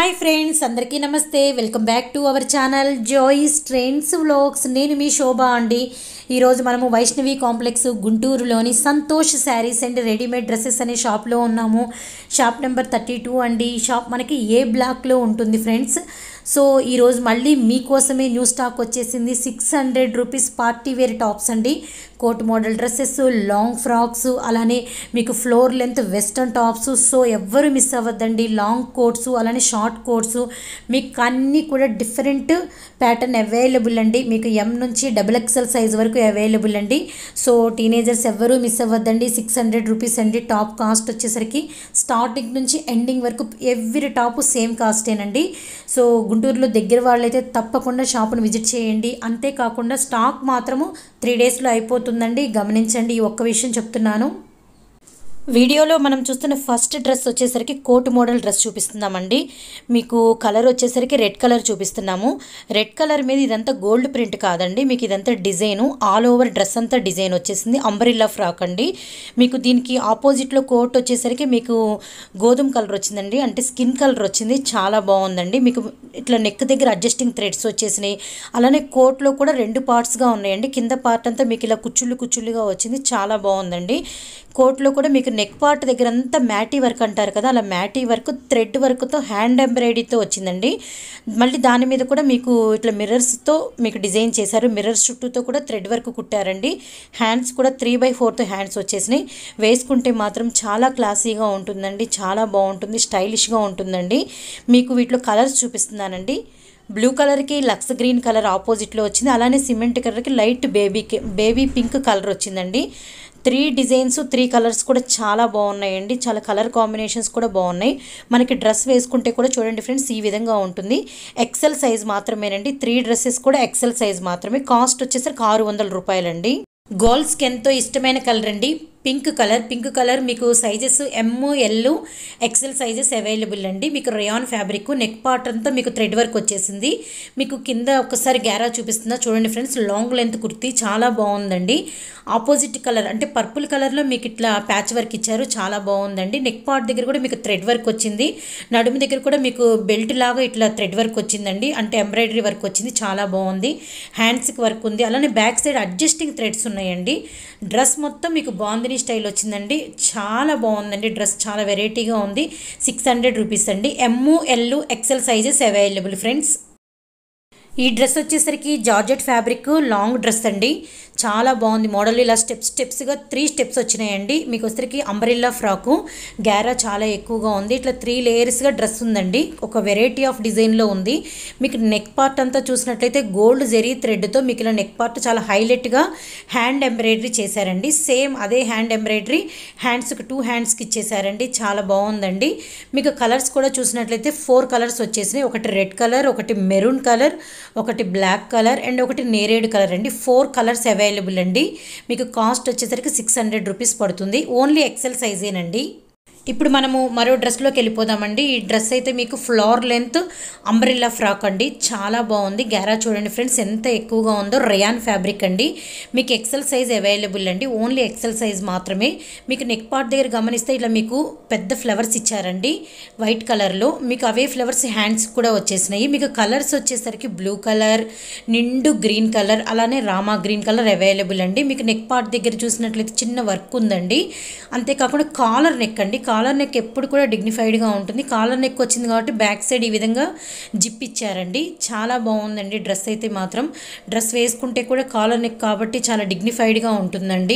hi friends అందరికీ నమస్తే welcome back to our channel Joy's trends vlogs నేను మీ శోభ అండి ఈరోజు మనము వైష్ణవి కాంప్లెక్స్ గుంటూరులోని Santosh sarees and readymade dresses అనే షాప్లో ఉన్నాము షాప్ నెంబర్ థర్టీ టూ అండి ఈ షాప్ మనకి ఏ బ్లాక్లో ఉంటుంది ఫ్రెండ్స్ సో ఈరోజు మళ్ళీ మీకోసమే న్యూ స్టాక్ వచ్చేసింది six hundred rupees party wear tops అండి coat model dresses long frocks అలానే మీకు floor length western tops so ఎవ్వరు మిస్ అవ్వద్దండి లాంగ్ కోట్స్ అలానే షార్ట్ కోట్స్ మీకు అన్నీ కూడా డిఫరెంట్ ప్యాటర్న్ అవైలబుల్ అండి మీకు ఎం నుంచి డబుల్ ఎక్స్ఎల్ సైజ్ వరకు అవైలబుల్ అండి సో టీనేజర్స్ ఎవ్వరూ మిస్ అవ్వద్దండి సిక్స్ హండ్రెడ్ రూపీస్ అండి టాప్ కాస్ట్ వచ్చేసరికి స్టార్టింగ్ నుంచి ఎండింగ్ వరకు ఎవ్రీ టాప్ సేమ్ కాస్టేనండి సో గుంటూరులో దగ్గర వాళ్ళైతే తప్పకుండా షాపును విజిట్ చేయండి అంతేకాకుండా స్టాక్ మాత్రము త్రీ డేస్లో అయిపోతుందండి గమనించండి ఈ ఒక్క విషయం చెప్తున్నాను వీడియోలో మనం చూస్తున్న ఫస్ట్ డ్రెస్ వచ్చేసరికి కోట్ మోడల్ డ్రెస్ చూపిస్తున్నామండి మీకు కలర్ వచ్చేసరికి రెడ్ కలర్ చూపిస్తున్నాము రెడ్ కలర్ మీద ఇదంతా గోల్డ్ ప్రింట్ కాదండి మీకు ఇదంతా డిజైను ఆల్ ఓవర్ డ్రెస్ అంతా డిజైన్ వచ్చేసింది అంబ్రిల్లా ఫ్రాక్ అండి మీకు దీనికి ఆపోజిట్లో కోట్ వచ్చేసరికి మీకు గోధుమ కలర్ వచ్చిందండి అంటే స్కిన్ కలర్ వచ్చింది చాలా బాగుందండి మీకు ఇట్లా నెక్ దగ్గర అడ్జస్టింగ్ థ్రెడ్స్ వచ్చేసినాయి అలానే కోట్లో కూడా రెండు పార్ట్స్గా ఉన్నాయండి కింద పార్ట్ అంతా మీకు ఇలా కుచ్చుళ్ళు కుచ్చుళ్ళుగా వచ్చింది చాలా బాగుందండి కోట్లో కూడా మీకు నెక్ పార్ట్ దగ్గర అంతా మ్యాటీ వర్క్ అంటారు కదా అలా మ్యాటీ వర్క్ థ్రెడ్ వర్క్తో హ్యాండ్ ఎంబ్రాయిడరీతో వచ్చిందండి మళ్ళీ దాని మీద కూడా మీకు ఇట్లా మిర్రర్స్తో మీకు డిజైన్ చేశారు మిర్రర్స్ చుట్టూతో కూడా థ్రెడ్ వర్క్ కుట్టారండి హ్యాండ్స్ కూడా త్రీ బై ఫోర్త్ హ్యాండ్స్ వచ్చేసినాయి వేసుకుంటే మాత్రం చాలా క్లాసీగా ఉంటుందండి చాలా బాగుంటుంది స్టైలిష్గా ఉంటుందండి మీకు వీటిలో కలర్స్ చూపిస్తున్నానండి బ్లూ కలర్కి లక్స్ గ్రీన్ కలర్ ఆపోజిట్లో వచ్చింది అలానే సిమెంట్ కలర్కి లైట్ బేబీకి బేబీ పింక్ కలర్ వచ్చిందండి త్రీ డిజైన్స్ త్రీ కలర్స్ కూడా చాలా బాగున్నాయండి చాలా కలర్ కాంబినేషన్స్ కూడా బాగున్నాయి మనకి డ్రెస్ వేసుకుంటే కూడా చూడండి ఫ్రెండ్స్ ఈ విధంగా ఉంటుంది ఎక్సెల్ సైజ్ మాత్రమేనండి త్రీ డ్రెస్సెస్ కూడా ఎక్సెల్ సైజ్ మాత్రమే కాస్ట్ వచ్చేసరికి ఆరు వందల రూపాయలండి గర్ల్స్కి ఎంతో ఇష్టమైన కలర్ అండి పింక్ కలర్ పింక్ కలర్ మీకు sizes M L XL sizes available అండి మీకు రేయాన్ ఫ్యాబ్రిక్ నెక్ పార్ట్ అంతా మీకు థ్రెడ్ వర్క్ వచ్చేసింది మీకు కింద ఒకసారి గ్యారా చూపిస్తుందా చూడండి ఫ్రెండ్స్ లాంగ్ లెంత్ కుర్తీ చాలా బాగుందండి ఆపోజిట్ కలర్ అంటే పర్పుల్ కలర్లో మీకు ఇట్లా ప్యాచ్ వర్క్ ఇచ్చారు చాలా బాగుందండి నెక్ పార్ట్ దగ్గర కూడా మీకు థ్రెడ్ వర్క్ వచ్చింది నడుము దగ్గర కూడా మీకు బెల్ట్ లాగా ఇట్లా థ్రెడ్ వర్క్ వచ్చిందండి అంటే ఎంబ్రాయిడరీ వర్క్ వచ్చింది చాలా బాగుంది హ్యాండ్స్కి వర్క్ ఉంది అలానే బ్యాక్ సైడ్ అడ్జస్టింగ్ థ్రెడ్స్ ఉన్నాయండి డ్రెస్ మొత్తం మీకు బాగుంది స్టైల్ వచ్చిందండి చాలా బాగుందండి డ్రెస్ చాలా వెరైటీగా ఉంది సిక్స్ హండ్రెడ్ రూపీస్ అండి M L XL sizes available friends ఈ డ్రెస్ వచ్చేసరికి జార్జెట్ ఫ్యాబ్రిక్ లాంగ్ డ్రెస్ అండి చాలా బాగుంది మోడల్ ఇలా స్టెప్స్ స్టెప్స్గా త్రీ స్టెప్స్ వచ్చినాయండి మీకు వచ్చరికి అంబ్రిల్లా ఫ్రాకు గ్యారా చాలా ఎక్కువగా ఉంది ఇట్లా త్రీ లేయర్స్గా డ్రెస్ ఉందండి ఒక వెరైటీ ఆఫ్ డిజైన్లో ఉంది మీకు నెక్ పార్ట్ అంతా చూసినట్లయితే గోల్డ్ జెరీ థ్రెడ్తో మీకు ఇలా నెక్ పార్ట్ చాలా హైలైట్గా హ్యాండ్ ఎంబ్రాయిడరీ చేశారండి సేమ్ అదే హ్యాండ్ ఎంబ్రాయిడరీ హ్యాండ్స్కి టూ హ్యాండ్స్కి ఇచ్చేసారండి చాలా బాగుందండి మీకు కలర్స్ కూడా చూసినట్లయితే ఫోర్ కలర్స్ వచ్చేసినాయి ఒకటి రెడ్ కలర్ ఒకటి మెరూన్ కలర్ ఒకటి బ్లాక్ కలర్ అండ్ ఒకటి నేరేడ్ కలర్ అండి ఫోర్ కలర్స్ అవైలబుల్ అండి మీకు కాస్ట్ వచ్చేసరికి సిక్స్ హండ్రెడ్ రూపీస్ పడుతుంది ఓన్లీ ఎక్సెల్ సైజేనండి ఇప్పుడు మనము మరో డ్రెస్లోకి వెళ్ళిపోదామండి ఈ డ్రెస్ అయితే మీకు ఫ్లోర్ లెంత్ అంబ్రిల్లా ఫ్రాక్ అండి చాలా బాగుంది గ్యారా చూడండి ఫ్రెండ్స్ ఎంత ఎక్కువగా ఉందో రయాన్ ఫ్యాబ్రిక్ అండి మీకు ఎక్సెల్ సైజ్ అవైలబుల్ అండి ఓన్లీ ఎక్సెల్ సైజ్ మాత్రమే మీకు నెక్ పార్ట్ దగ్గర గమనిస్తే ఇలా మీకు పెద్ద ఫ్లవర్స్ ఇచ్చారండి వైట్ కలర్లో మీకు అవే ఫ్లవర్స్ హ్యాండ్స్ కూడా వచ్చేసినాయి మీకు కలర్స్ వచ్చేసరికి బ్లూ కలర్ నిండు గ్రీన్ కలర్ అలానే రామా గ్రీన్ కలర్ అవైలబుల్ అండి మీకు నెక్ పార్ట్ దగ్గర చూసినట్లయితే చిన్న వర్క్ ఉందండి అంతేకాకుండా కాలర్ నెక్ అండి కాలర్ నెక్ ఎప్పుడు కూడా డిగ్నిఫైడ్గా ఉంటుంది కాలర్ నెక్ వచ్చింది కాబట్టి బ్యాక్ సైడ్ ఈ విధంగా జిప్ ఇచ్చారండి చాలా బాగుందండి డ్రెస్ అయితే మాత్రం డ్రెస్ వేసుకుంటే కూడా కాలర్ నెక్ కాబట్టి చాలా డిగ్నిఫైడ్గా ఉంటుందండి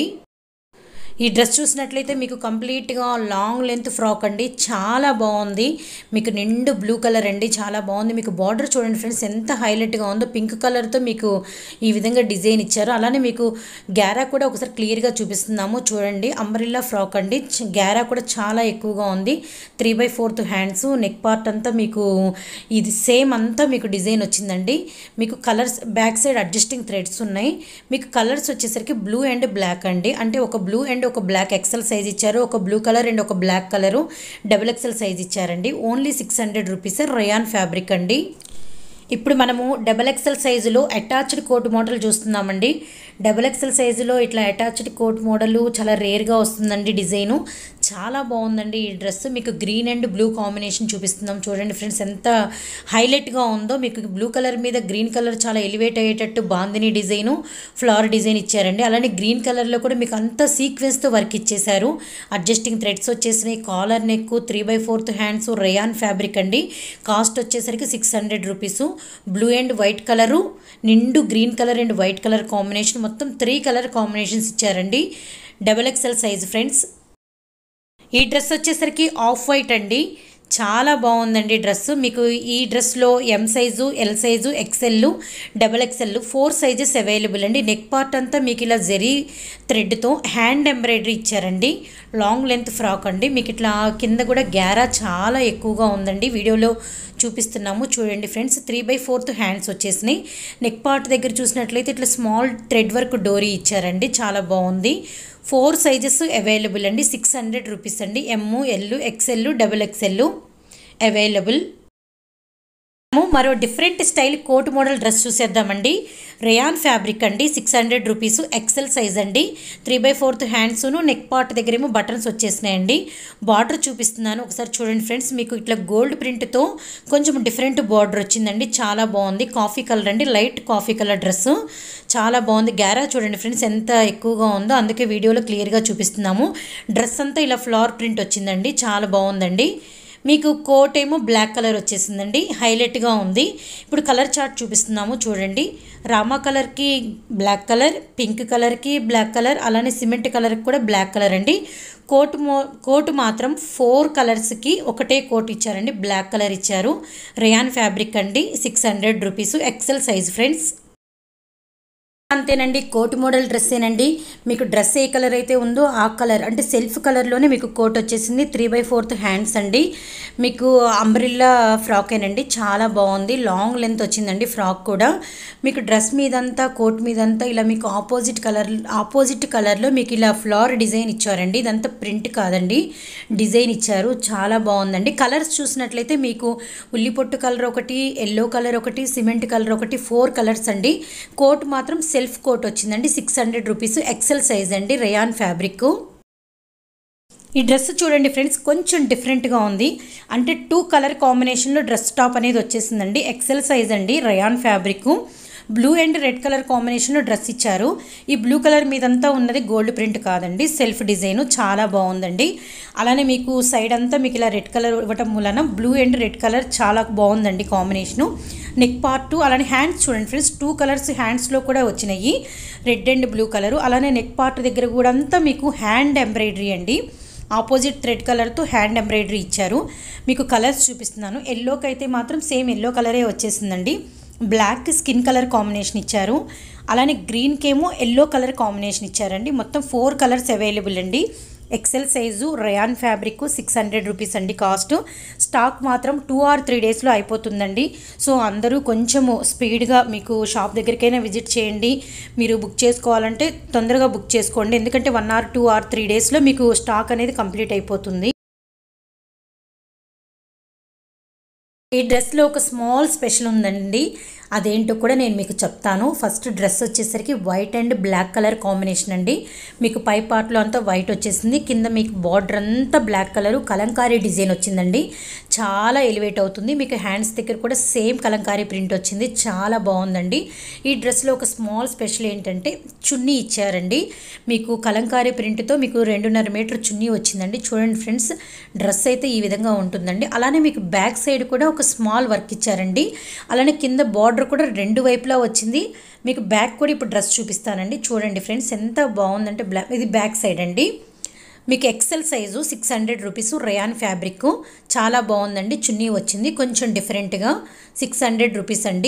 ఈ డ్రెస్ చూసినట్లయితే మీకు కంప్లీట్గా లాంగ్ లెంత్ ఫ్రాక్ అండి చాలా బాగుంది మీకు నిండు బ్లూ కలర్ అండి చాలా బాగుంది మీకు బార్డర్ చూడండి ఫ్రెండ్స్ ఎంత హైలైట్గా ఉందో పింక్ కలర్తో మీకు ఈ విధంగా డిజైన్ ఇచ్చారు అలానే మీకు గ్యారా కూడా ఒకసారి క్లియర్గా చూపిస్తున్నాము చూడండి అంబ్రిల్లా ఫ్రాక్ అండి గ్యారా కూడా చాలా ఎక్కువగా ఉంది three by fourth hands neck part అంతా మీకు ఇది సేమ్ అంతా మీకు డిజైన్ వచ్చిందండి మీకు colours back side adjusting threads ఉన్నాయి మీకు కలర్స్ వచ్చేసరికి బ్లూ అండ్ బ్లాక్ అండి అంటే ఒక బ్లూ అండ్ ఒక బ్లాక్ ఎక్సెల్ సైజ్ ఇచ్చారు ఒక బ్లూ కలర్ అండ్ ఒక black colour double XL size ఇచ్చారండి only six hundred rupees rayon fabric అండి ఇప్పుడు మనము డబల్ ఎక్సెల్ సైజులో అటాచ్డ్ కోట్ మోడల్ చూస్తున్నామండి డబల్ ఎక్సెల్ సైజులో ఇట్లా అటాచ్డ్ కోట్ మోడల్ చాలా రేర్గా వస్తుందండి డిజైను చాలా బాగుందండి ఈ డ్రెస్ మీకు గ్రీన్ అండ్ బ్లూ కాంబినేషన్ చూపిస్తున్నాం చూడండి ఫ్రెండ్స్ ఎంత హైలైట్గా ఉందో మీకు బ్లూ కలర్ మీద గ్రీన్ కలర్ చాలా ఎలివేట్ అయ్యేటట్టు బాందిని డిజైను ఫ్లవర్ డిజైన్ ఇచ్చారండి అలానే గ్రీన్ కలర్లో కూడా మీకు అంత సీక్వెన్స్తో వర్క్ ఇచ్చేశారు అడ్జస్టింగ్ థ్రెడ్స్ వచ్చేసినాయి collar neck three by fourth hands rayon fabric అండి కాస్ట్ వచ్చేసరికి six hundred rupees blue and white colour నిండు green colour and white colour combination మొత్తం త్రీ కలర్ కాంబినేషన్స్ ఇచ్చారండి డబల్ ఎక్సెల్ సైజ్ ఫ్రెండ్స్ ఈ dress వచ్చేసరికి off white అండి చాలా బాగుందండి డ్రెస్ మీకు ఈ డ్రెస్లో M size L size XL double XL four sizes available అండి నెక్ పార్ట్ అంతా మీకు ఇలా జరీ థ్రెడ్తో హ్యాండ్ ఎంబ్రాయిడరీ ఇచ్చారండి లాంగ్ లెంత్ ఫ్రాక్ అండి మీకు ఇట్లా కింద కూడా గ్యారా చాలా ఎక్కువగా ఉందండి వీడియోలో చూపిస్తున్నాము చూడండి friends three by fourth hands వచ్చేసినాయి నెక్ పార్ట్ దగ్గర చూసినట్లయితే ఇట్లా స్మాల్ థ్రెడ్ వర్క్ డోరీ ఇచ్చారండి చాలా బాగుంది ఫోర్ సైజెస్ అవైలబుల్ అండి సిక్స్ హండ్రెడ్ రూపీస్ అండి M L XL double XL available మనము మరో different style coat model dress చూసేద్దామండి రేయాన్ ఫ్యాబ్రిక్ అండి six hundred rupees XL size అండి త్రీ బై ఫోర్త్ హ్యాండ్స్ను నెక్ పార్ట్ దగ్గర ఏమో బటన్స్ వచ్చేసినాయండి బార్డర్ చూపిస్తున్నాను ఒకసారి చూడండి ఫ్రెండ్స్ మీకు ఇట్లా గోల్డ్ ప్రింట్తో కొంచెం డిఫరెంట్ బార్డర్ వచ్చిందండి చాలా బాగుంది కాఫీ కలర్ అండి లైట్ కాఫీ కలర్ డ్రెస్ చాలా బాగుంది గ్యారా చూడండి ఫ్రెండ్స్ ఎంత ఎక్కువగా ఉందో అందుకే వీడియోలో క్లియర్గా చూపిస్తున్నాము డ్రెస్ అంతా ఇలా ఫ్లవర్ ప్రింట్ వచ్చిందండి చాలా బాగుందండి మీకు కోట్ ఏమో బ్లాక్ కలర్ వచ్చేసిందండి హైలైట్గా ఉంది ఇప్పుడు కలర్ చార్ట్ చూపిస్తున్నాము చూడండి రామా కలర్కి బ్లాక్ కలర్ పింక్ కలర్కి బ్లాక్ కలర్ అలానే సిమెంట్ కలర్కి కూడా బ్లాక్ కలర్ అండి కోట్ మో కోట్ మాత్రం ఫోర్ కలర్స్కి ఒకటే కోట్ ఇచ్చారండి బ్లాక్ కలర్ ఇచ్చారు రేయాన్ ఫ్యాబ్రిక్ అండి six hundred rupees XL size friends అంతేనండి కోట్ మోడల్ డ్రెస్సేనండి మీకు డ్రెస్ ఏ కలర్ అయితే ఉందో ఆ కలర్ అంటే సెల్ఫ్ కలర్లోనే మీకు కోట్ వచ్చేసింది త్రీ బై ఫోర్త్ హ్యాండ్స్ అండి మీకు అంబ్రిల్లా ఫ్రాకేనండి చాలా బాగుంది లాంగ్ లెంత్ వచ్చిందండి ఫ్రాక్ కూడా మీకు డ్రెస్ మీదంతా కోట్ మీదంతా ఇలా మీకు ఆపోజిట్ కలర్ ఆపోజిట్ కలర్లో మీకు ఇలా ఫ్లవర్ డిజైన్ ఇచ్చారండి ఇదంతా ప్రింట్ కాదండి డిజైన్ ఇచ్చారు చాలా బాగుందండి కలర్స్ చూసినట్లయితే మీకు ఉల్లిపొట్టు కలర్ ఒకటి ఎల్లో కలర్ ఒకటి సిమెంట్ కలర్ ఒకటి ఫోర్ కలర్స్ అండి కోట్ మాత్రం సెల్ఫ్ కోట్ వచ్చిందండి six hundred rupees XL size అండి రేయాన్ ఫ్యాబ్రిక్ ఈ డ్రెస్ చూడండి ఫ్రెండ్స్ కొంచెం డిఫరెంట్గా ఉంది అంటే టూ కలర్ కాంబినేషన్లో డ్రెస్ టాప్ అనేది వచ్చేసిందండి ఎక్సెల్ సైజ్ అండి rayon fabric blue and red colour కాంబినేషన్లో డ్రెస్ ఇచ్చారు ఈ బ్లూ కలర్ మీదంతా ఉన్నది గోల్డ్ ప్రింట్ కాదండి సెల్ఫ్ డిజైన్ చాలా బాగుందండి అలానే మీకు సైడ్ అంతా మీకు ఇలా రెడ్ కలర్ ఇవ్వటం మూలన బ్లూ అండ్ రెడ్ కలర్ చాలా బాగుందండి కాంబినేషను నెక్ పార్ట్ అలానే హ్యాండ్స్ చూడండి ఫ్రెండ్స్ టూ కలర్స్ హ్యాండ్స్లో కూడా వచ్చినాయి రెడ్ అండ్ బ్లూ కలర్ అలానే నెక్ పార్ట్ దగ్గర కూడా అంతా మీకు హ్యాండ్ ఎంబ్రాయిడరీ అండి ఆపోజిట్ థ్రెడ్ కలర్తో హ్యాండ్ ఎంబ్రాయిడరీ ఇచ్చారు మీకు కలర్స్ చూపిస్తున్నాను ఎల్లోకి అయితే మాత్రం సేమ్ ఎల్లో కలరే వచ్చేసిందండి బ్లాక్ స్కిన్ కలర్ కాంబినేషన్ ఇచ్చారు అలానే గ్రీన్కేమో ఎల్లో కలర్ కాంబినేషన్ ఇచ్చారండి మొత్తం ఫోర్ కలర్స్ అవైలబుల్ అండి XL size rayon fabric six hundred rupees అండి కాస్ట్ స్టాక్ మాత్రం టూ ఆర్ త్రీ డేస్లో అయిపోతుందండి సో అందరూ కొంచెము స్పీడ్గా మీకు షాప్ దగ్గరికైనా విజిట్ చేయండి మీరు బుక్ చేసుకోవాలంటే తొందరగా బుక్ చేసుకోండి ఎందుకంటే one or two or three డేస్లో మీకు స్టాక్ అనేది కంప్లీట్ అయిపోతుంది ఈ డ్రెస్లో ఒక స్మాల్ స్పెషల్ ఉందండి అదేంటో కూడా నేను మీకు చెప్తాను ఫస్ట్ డ్రెస్ వచ్చేసరికి white and black colour combination అండి మీకు పై పార్ట్లో అంతా వైట్ వచ్చేసింది కింద మీకు బార్డర్ అంతా బ్లాక్ కలరు కలంకారీ డిజైన్ వచ్చిందండి చాలా ఎలివేట్ అవుతుంది మీకు హ్యాండ్స్ దగ్గర కూడా సేమ్ కలంకారీ ప్రింట్ వచ్చింది చాలా బాగుందండి ఈ డ్రెస్లో ఒక స్మాల్ స్పెషల్ ఏంటంటే చున్నీ ఇచ్చారండి మీకు కలంకారీ ప్రింట్తో మీకు రెండున్నర మీటర్ చున్నీ వచ్చిందండి చూడండి ఫ్రెండ్స్ డ్రెస్ అయితే ఈ విధంగా ఉంటుందండి అలానే మీకు బ్యాక్ సైడ్ కూడా ఒక స్మాల్ వర్క్ ఇచ్చారండి అలానే కింద బార్డర్ కూడా రెండు వైపులా వచ్చింది మీకు బ్యాక్ కూడా ఇప్పుడు డ్రెస్ చూపిస్తానండి చూడండి ఫ్రెండ్స్ ఎంత బాగుందంటే బ్లాక్ ఇది బ్యాక్ సైడ్ అండి మీకు XL size six hundred rupees rayon fabric చాలా బాగుందండి చున్నీ వచ్చింది కొంచెం డిఫరెంట్గా సిక్స్ హండ్రెడ్ రూపీస్ అండి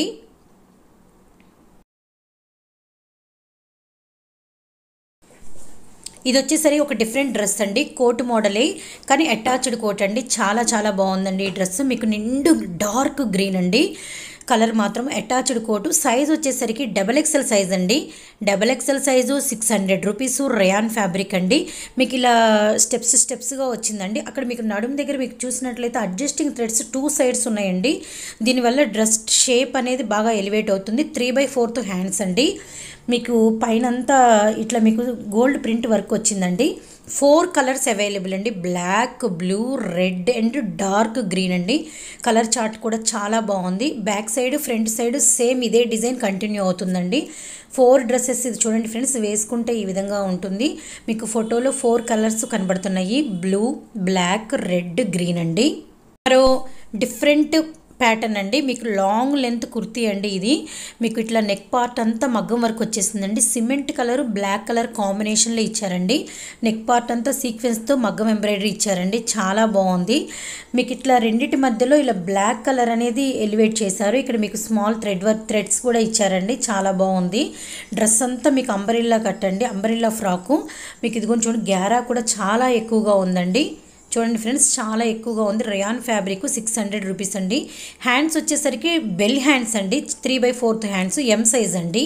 ఇది వచ్చేసరి ఒక డిఫరెంట్ డ్రెస్ అండి కోట్ మోడలే కానీ అటాచ్డ్ కోట్ అండి చాలా చాలా బాగుందండి ఈ డ్రెస్ మీకు నిండు డార్క్ గ్రీన్ అండి కలర్ మాత్రం అటాచ్డ్ కోటు సైజ్ వచ్చేసరికి డబల్ ఎక్సెల్ సైజ్ అండి double XL size six hundred rupees rayon fabric అండి మీకు ఇలా స్టెప్స్ స్టెప్స్గా వచ్చిందండి అక్కడ మీకు నడుము దగ్గర మీకు చూసినట్లయితే అడ్జస్టింగ్ థ్రెడ్స్ టూ సైడ్స్ ఉన్నాయండి దీనివల్ల డ్రెస్ షేప్ అనేది బాగా ఎలివేట్ అవుతుంది త్రీ బై ఫోర్త్ హ్యాండ్స్ అండి మీకు పైనంతా ఇట్లా మీకు గోల్డ్ ప్రింట్ వర్క్ వచ్చిందండి ఫోర్ కలర్స్ అవైలబుల్ అండి black blue red and dark green అండి కలర్ చార్ట్ కూడా చాలా బాగుంది back side front side same ఇదే డిజైన్ కంటిన్యూ అవుతుందండి ఫోర్ డ్రెస్సెస్ ఇది చూడండి ఫ్రెండ్స్ వేసుకుంటే ఈ విధంగా ఉంటుంది మీకు ఫోటోలో ఫోర్ కలర్స్ కనబడుతున్నాయి బ్లూ బ్లాక్ రెడ్ గ్రీన్ అండి మరో డిఫరెంట్ ప్యాటర్న్ అండి మీకు లాంగ్ లెంత్ కుర్తీ అండి ఇది మీకు ఇట్లా నెక్ పార్ట్ అంతా మగ్గం వర్క్ వచ్చేసిందండి సిమెంట్ కలర్ బ్లాక్ కలర్ కాంబినేషన్లో ఇచ్చారండి నెక్ పార్ట్ అంతా సీక్వెన్స్తో మగ్గం ఎంబ్రాయిడరీ ఇచ్చారండి చాలా బాగుంది మీకు ఇట్లా రెండింటి మధ్యలో ఇలా బ్లాక్ కలర్ అనేది ఎలివేట్ చేశారు ఇక్కడ మీకు స్మాల్ థ్రెడ్ వర్క్ థ్రెడ్స్ కూడా ఇచ్చారండి చాలా బాగుంది డ్రెస్ అంతా మీకు అంబరిల్లా కట్టండి అంబరిల్లా ఫ్రాకు మీకు ఇదిగోండి చూడండి గ్యారా కూడా చాలా ఎక్కువగా ఉందండి చూడండి ఫ్రెండ్స్ చాలా ఎక్కువగా ఉంది rayon fabric six hundred rupees అండి హ్యాండ్స్ వచ్చేసరికి బెల్ హ్యాండ్స్ అండి three by fourth hands M size అండి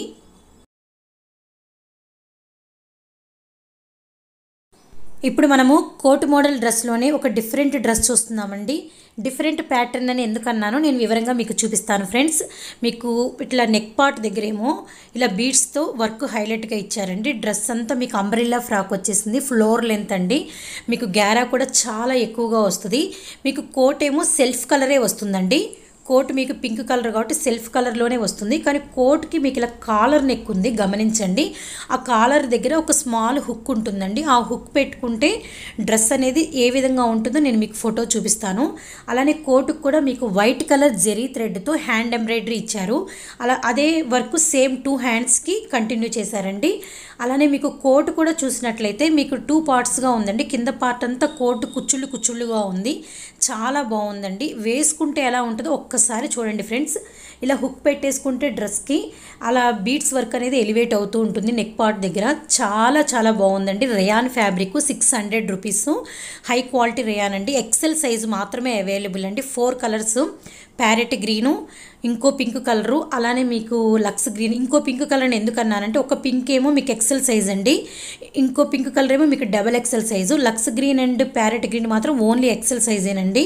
ఇప్పుడు మనము కోట్ మోడల్ డ్రెస్లోనే ఒక డిఫరెంట్ డ్రెస్ చూస్తున్నామండి డిఫరెంట్ ప్యాటర్న్ అని ఎందుకన్నానో నేను వివరంగా మీకు చూపిస్తాను ఫ్రెండ్స్ మీకు ఇట్లా నెక్ పార్ట్ దగ్గరేమో ఇలా బీడ్స్తో వర్క్ హైలైట్గా ఇచ్చారండి డ్రెస్ అంతా మీకు అంబ్రిల్లా ఫ్రాక్ వచ్చేసింది ఫ్లోర్ లెంత్ అండి మీకు గ్యారా కూడా చాలా ఎక్కువగా వస్తుంది మీకు కోట్ ఏమో సెల్ఫ్ కలరే వస్తుందండి కోట్ మీకు పింక్ కలర్ కాబట్టి సెల్ఫ్ కలర్లోనే వస్తుంది కానీ కోట్కి మీకు ఇలా కాలర్ నెక్ ఉంది గమనించండి ఆ కాలర్ దగ్గర ఒక స్మాల్ హుక్ ఉంటుందండి ఆ హుక్ పెట్టుకుంటే డ్రెస్ అనేది ఏ విధంగా ఉంటుందో నేను మీకు ఫోటో చూపిస్తాను అలానే కోటుకు కూడా మీకు వైట్ కలర్ జెరీ థ్రెడ్తో హ్యాండ్ ఎంబ్రాయిడరీ ఇచ్చారు అలా అదే వర్క్ సేమ్ టూ హ్యాండ్స్కి కంటిన్యూ చేశారండి అలానే మీకు కోట్ కూడా చూసినట్లయితే మీకు టూ పార్ట్స్గా ఉందండి కింద పార్ట్ అంతా కోట్ కుచ్చుళ్ళు కుచ్చుళ్ళుగా ఉంది చాలా బాగుందండి వేసుకుంటే ఎలా ఉంటుందో ఒక్కసారి చూడండి ఫ్రెండ్స్ ఇలా హుక్ పెట్టేసుకుంటే డ్రెస్కి అలా బీట్స్ వర్క్ అనేది ఎలివేట్ అవుతూ ఉంటుంది నెక్ పార్ట్ దగ్గర చాలా చాలా బాగుందండి rayon fabric six hundred rupees high quality rayon అండి ఎక్సెల్ సైజు మాత్రమే అవైలబుల్ అండి ఫోర్ కలర్స్ ప్యారెట్ గ్రీను ఇంకో పింక్ కలరు అలానే మీకు లక్స్ గ్రీన్ ఇంకో పింక్ కలర్ ఎందుకు అన్నానంటే ఒక పింక్ ఏమో మీకు ఎక్సెల్ సైజ్ అండి ఇంకో పింక్ కలర్ ఏమో మీకు double XL size lux green and parrot green మాత్రం ఓన్లీ ఎక్సెల్ సైజేనండి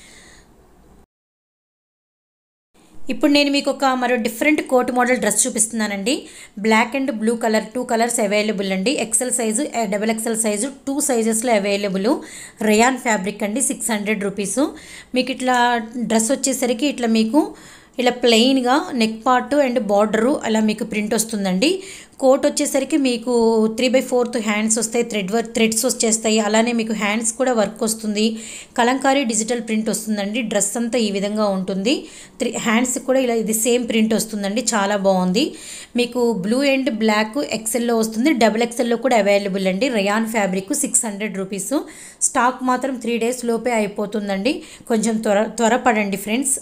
ఇప్పుడు నేను మీకు ఒక మరో డిఫరెంట్ కోట్ మోడల్ డ్రెస్ చూపిస్తున్నానండి black and blue colour two colours available అండి XL size double XL size two సైజెస్లో అవైలబుల్ రేయాన్ ఫ్యాబ్రిక్ అండి సిక్స్ హండ్రెడ్ రూపీస్ మీకు ఇట్లా డ్రెస్ వచ్చేసరికి ఇట్లా మీకు ఇలా ప్లెయిన్గా నెక్ పార్ట్ అండ్ బార్డరు అలా మీకు ప్రింట్ వస్తుందండి కోట్ వచ్చేసరికి మీకు త్రీ బై ఫోర్త్ హ్యాండ్స్ వస్తాయి థ్రెడ్ వర్క్ థ్రెడ్స్ వచ్చేస్తాయి అలానే మీకు హ్యాండ్స్ కూడా వర్క్ వస్తుంది కలంకారీ డిజిటల్ ప్రింట్ వస్తుందండి డ్రెస్ అంతా ఈ విధంగా ఉంటుంది త్రీ హ్యాండ్స్ కూడా ఇలా ఇది సేమ్ ప్రింట్ వస్తుందండి చాలా బాగుంది మీకు బ్లూ అండ్ బ్లాక్ ఎక్సెల్లో వస్తుంది డబుల్ ఎక్సెల్లో కూడా అవైలబుల్ అండి rayon fabric six hundred rupees stock మాత్రం త్రీ డేస్ లోపే అయిపోతుందండి కొంచెం త్వర త్వరపడండి friends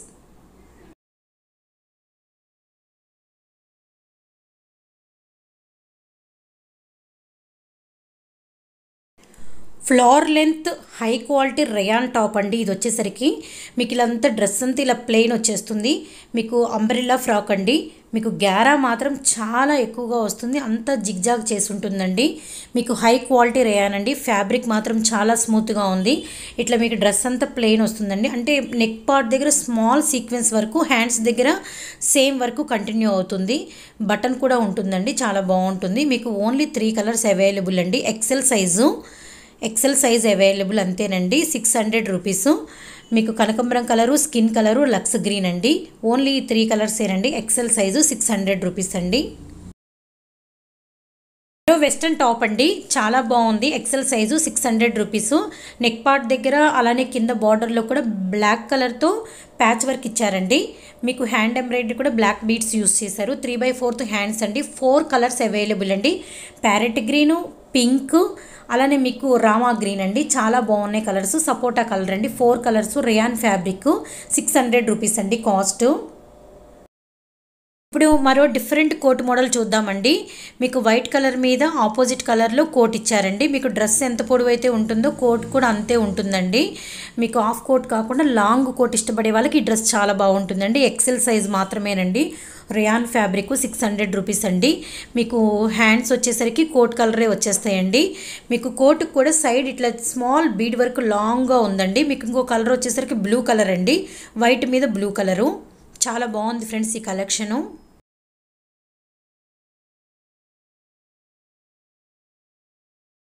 floor length high quality rayon top అండి ఇది వచ్చేసరికి మీకు ఇలాంతా డ్రెస్ అంతా ఇలా ప్లెయిన్ వచ్చేస్తుంది మీకు అంబ్రిల్లా ఫ్రాక్ అండి మీకు గ్యారా మాత్రం చాలా ఎక్కువగా వస్తుంది అంతా జిగ్జాగ్ చేసి ఉంటుందండి మీకు హై క్వాలిటీ రేయాన్ అండి ఫ్యాబ్రిక్ మాత్రం చాలా స్మూత్గా ఉంది ఇట్లా మీకు డ్రెస్ అంతా ప్లెయిన్ వస్తుందండి అంటే నెక్ పార్ట్ దగ్గర స్మాల్ సీక్వెన్స్ వరకు హ్యాండ్స్ దగ్గర సేమ్ వరకు కంటిన్యూ అవుతుంది బటన్ కూడా ఉంటుందండి చాలా బాగుంటుంది మీకు ఓన్లీ త్రీ కలర్స్ అవైలబుల్ అండి XL size XL size available అంతేనండి సిక్స్ హండ్రెడ్ రూపీస్ మీకు కనకంబరం colour skin colour lux green అండి ఓన్లీ త్రీ కలర్సేనండి XL size six hundred rupees అండి వెస్ట్రన్ టాప్ అండి చాలా బాగుంది XL size six hundred rupees neck part దగ్గర అలానే కింద బార్డర్లో కూడా బ్లాక్ కలర్తో ప్యాచ్ వర్క్ ఇచ్చారండి మీకు హ్యాండ్ ఎంబ్రాయిడరీ కూడా బ్లాక్ బీడ్స్ యూస్ చేశారు త్రీ బై ఫోర్త్ హ్యాండ్స్ అండి ఫోర్ కలర్స్ అవైలబుల్ అండి ప్యారెట్ గ్రీను పింక్ అలానే మీకు రామా గ్రీన్ అండి చాలా బాగున్నాయి కలర్స్ సపోటా కలర్ అండి four colours rayon fabric six hundred rupees అండి కాస్ట్ ఇప్పుడు మరో డిఫరెంట్ కోట్ మోడల్ చూద్దామండి మీకు వైట్ కలర్ మీద ఆపోజిట్ కలర్లో కోట్ ఇచ్చారండి మీకు డ్రెస్ ఎంత పొడవు అయితే ఉంటుందో కోట్ కూడా అంతే ఉంటుందండి మీకు హాఫ్ కోట్ కాకుండా లాంగ్ కోట్ ఇష్టపడే వాళ్ళకి ఈ డ్రెస్ చాలా బాగుంటుందండి ఎక్సెల్ సైజ్ మాత్రమేనండి rayon fabric six hundred rupees అండి మీకు హ్యాండ్స్ వచ్చేసరికి కోట్ కలరే వచ్చేస్తాయండి మీకు కోట్కి కూడా సైడ్ ఇట్లా స్మాల్ బీడ్ వర్క్ లాంగ్గా ఉందండి మీకు ఇంకో కలర్ వచ్చేసరికి బ్లూ కలర్ అండి వైట్ మీద బ్లూ కలరు చాలా బాగుంది ఫ్రెండ్స్ ఈ కలెక్షను